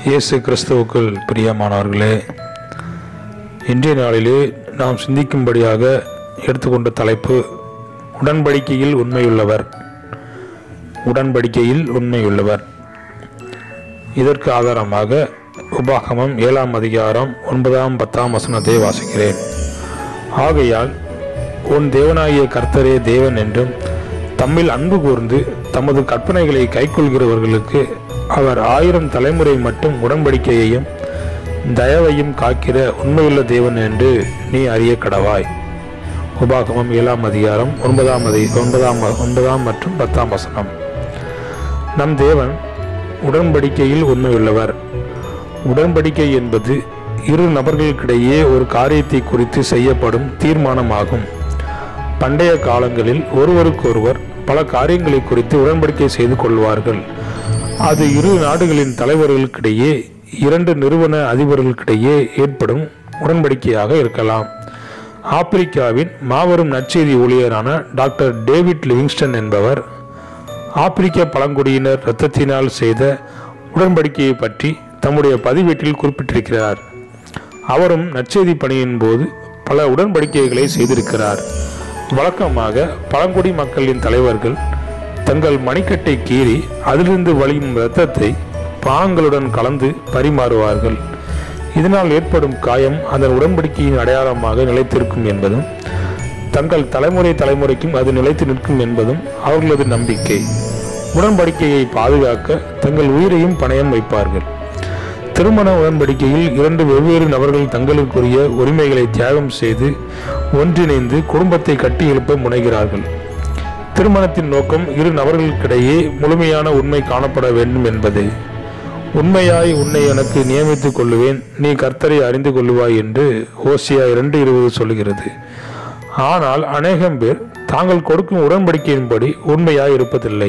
இயேசு கிறிஸ்துவுக்குள் பிரியமானவர்களே இன்றைய நாளிலே நாம் சிந்திக்கும்படியாக எடுத்துக்கொண்ட தலைப்பு உடன்படிக்கையில் உண்மையுள்ளவர் உடன்படிக்கையில் உண்மையுள்ளவர் இதற்கு ஆதாரமாக உபாகமம் ஏழாம் அதிகாரம் ஒன்பதாம் பத்தாம் வசனத்தை வாசிக்கிறேன் ஆகையால் உன் தேவனாகிய கர்த்தரே தேவன் என்றும் தம்மில் அன்பு கூர்ந்து தமது கற்பனைகளை கைக்கொள்கிறவர்களுக்கு அவர் ஆயிரம் தலைமுறை மட்டும் உடன்படிக்கையையும் தயவையும் காக்கிற உண்மையுள்ள தேவன் என்று நீ அறிய கடவாய் உபாகமம் ஏழாம் அதிகாரம் ஒன்பதாம் அதி ஒன்பதாம் ஒன்பதாம் மற்றும் பத்தாம் வசனம் நம் தேவன் உடன்படிக்கையில் உண்மையுள்ளவர் உடன்படிக்கை என்பது இரு நபர்களுக்கிடையே ஒரு காரியத்தை குறித்து செய்யப்படும் தீர்மானமாகும் பண்டைய காலங்களில் ஒருவருக்கொருவர் பல காரியங்களை குறித்து உடன்படிக்கை செய்து கொள்வார்கள் அது இரு நாடுகளின் தலைவர்களுக்கிடையே இரண்டு நிறுவன அதிபர்களுக்கிடையே ஏற்படும் உடன்படிக்கையாக இருக்கலாம் ஆப்பிரிக்காவின் மாபெரும் நற்செய்தி ஊழியரான டாக்டர் டேவிட் லிவிங்ஸ்டன் என்பவர் ஆப்பிரிக்க பழங்குடியினர் இரத்தத்தினால் செய்த உடன்படிக்கையை பற்றி தம்முடைய பதிவேட்டில் குறிப்பிட்டிருக்கிறார் அவரும் நற்செய்தி பணியின் போது பல உடன்படிக்கைகளை செய்திருக்கிறார் வழக்கமாக பழங்குடி மக்களின் தலைவர்கள் தங்கள் மணிக்கட்டை கீறி அதிலிருந்து வழியும் இரத்தத்தை பாங்களுடன் கலந்து பரிமாறுவார்கள் இதனால் ஏற்படும் காயம் அதன் உடன்படிக்கையின் அடையாளமாக நிலைத்திருக்கும் என்பதும் தங்கள் தலைமுறை தலைமுறைக்கும் அது நிலைத்து நிற்கும் என்பதும் அவர்களது நம்பிக்கை உடன்படிக்கையை பாதுகாக்க தங்கள் உயிரையும் பணயம் வைப்பார்கள் திருமண உடன்படிக்கையில் இரண்டு வெவ்வேறு நபர்கள் தங்களுக்குரிய உரிமைகளை தியாகம் செய்து ஒன்றிணைந்து குடும்பத்தை கட்டி எழுப்ப முனைகிறார்கள் திருமணத்தின் நோக்கம் இரு நபர்களுக்கிடையே முழுமையான உண்மை காணப்பட வேண்டும் என்பதே உண்மையாய் உன்னை எனக்கு நியமித்துக் கொள்ளுவேன் நீ கர்த்தரை அறிந்து கொள்ளுவாய் என்று ஓசியா இரண்டு இருபது சொல்கிறது ஆனால் அநேகம் பேர் தாங்கள் கொடுக்கும் உடன்படிக்கையின்படி உண்மையாய் இருப்பதில்லை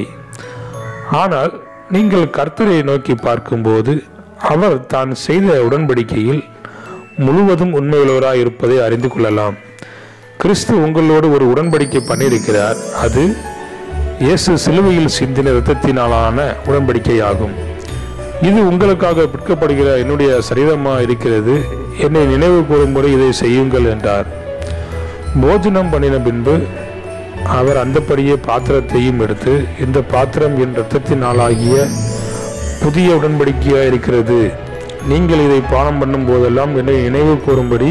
ஆனால் நீங்கள் கர்த்தரை நோக்கி பார்க்கும்போது அவர் தான் செய்த உடன்படிக்கையில் முழுவதும் உண்மையுள்ளவராய் இருப்பதை அறிந்து கொள்ளலாம் கிறிஸ்து உங்களோடு ஒரு உடன்படிக்கை பண்ணியிருக்கிறார் அது இயேசு சிலுவையில் சிந்தின இரத்தத்தினாலான உடன்படிக்கையாகும் இது உங்களுக்காக விற்கப்படுகிற என்னுடைய சரீரமா இருக்கிறது என்னை நினைவு கூறும்படி இதை செய்யுங்கள் என்றார் போஜனம் பண்ணின பின்பு அவர் அந்தப்படியே பாத்திரத்தையும் எடுத்து இந்த பாத்திரம் என் இரத்தத்தினாலாகிய புதிய உடன்படிக்கையாக இருக்கிறது நீங்கள் இதை பானம் பண்ணும் போதெல்லாம் என்னை நினைவு கூறும்படி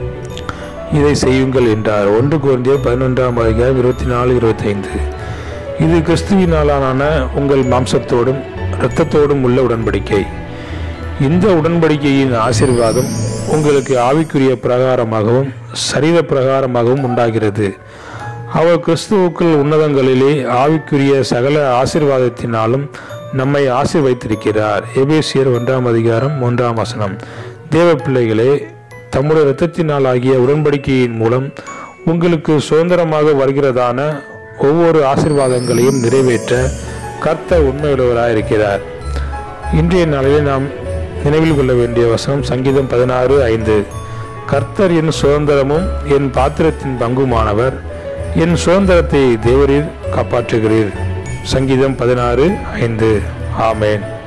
இதை செய்யுங்கள் என்றார் ஒன்று குறைஞ்ச பதினொன்றாம் அதிகாரம் இருபத்தி நாலு இருபத்தைந்து இது கிறிஸ்துவினாலான உங்கள் மாம்சத்தோடும் இரத்தத்தோடும் உள்ள உடன்படிக்கை இந்த உடன்படிக்கையின் ஆசீர்வாதம் உங்களுக்கு ஆவிக்குரிய பிரகாரமாகவும் சரீர பிரகாரமாகவும் உண்டாகிறது அவர் கிறிஸ்துவுக்குள் உன்னதங்களிலே ஆவிக்குரிய சகல ஆசீர்வாதத்தினாலும் நம்மை ஆசீர்வைத்திருக்கிறார் எபேசியர் ஒன்றாம் அதிகாரம் ஒன்றாம் வசனம் தேவ பிள்ளைகளே தம்முடைய இரத்தத்தினால் ஆகிய உடன்படிக்கையின் மூலம் உங்களுக்கு சுதந்திரமாக வருகிறதான ஒவ்வொரு ஆசீர்வாதங்களையும் நிறைவேற்ற கர்த்தர் உண்மையுள்ளவராக இருக்கிறார் இன்றைய நாளிலே நாம் நினைவில் கொள்ள வேண்டிய வசனம் சங்கீதம் பதினாறு ஐந்து கர்த்தர் என் சுதந்திரமும் என் பாத்திரத்தின் பங்குமானவர் என் சுதந்திரத்தை தேவரீர் காப்பாற்றுகிறீர் சங்கீதம் பதினாறு ஐந்து ஆமேன்